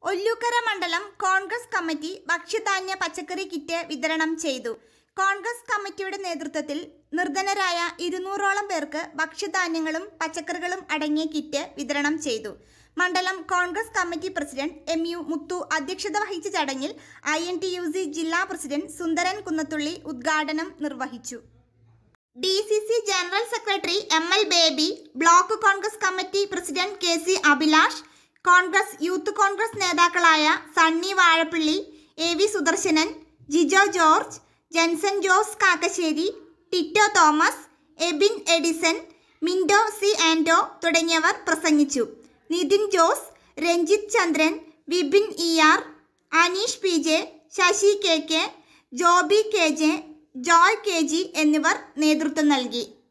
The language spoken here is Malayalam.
ഒല്ലൂക്കര മണ്ഡലം കോൺഗ്രസ് കമ്മിറ്റി ഭക്ഷ്യധാന്യ പച്ചക്കറി കിറ്റ് വിതരണം ചെയ്തു കോൺഗ്രസ് കമ്മിറ്റിയുടെ നേതൃത്വത്തിൽ നിർധനരായ ഇരുന്നൂറോളം പേർക്ക് ഭക്ഷ്യധാന്യങ്ങളും പച്ചക്കറികളും അടങ്ങിയ കിറ്റ് വിതരണം ചെയ്തു മണ്ഡലം Congress committee president M U Muthu അധ്യക്ഷത വഹിച്ച ചടങ്ങിൽ I N T U C ജില്ലാ പ്രസിഡന്റ് സുന്ദരൻ കുന്നത്തുള്ളി ഉദ്ഘാടനം നിർവഹിച്ചു D C C general secretary M L Baby block Congress committee president K C Abhilash Congress youth Congress നേതാക്കളായ Sunny Vazhappilly A V Sudarsanan Jijo George Jenson Jose Kakkassery Tito Thomas Ebin Edison Mindo C Ando തുടങ്ങിയവർ പ്രസംഗിച്ചു Nithin Jose Ranjith Chandran Vipin E R Aneesh P J Sasi K K Joby K J Joy K G എന്നിവർ നേതൃത്വം നൽകി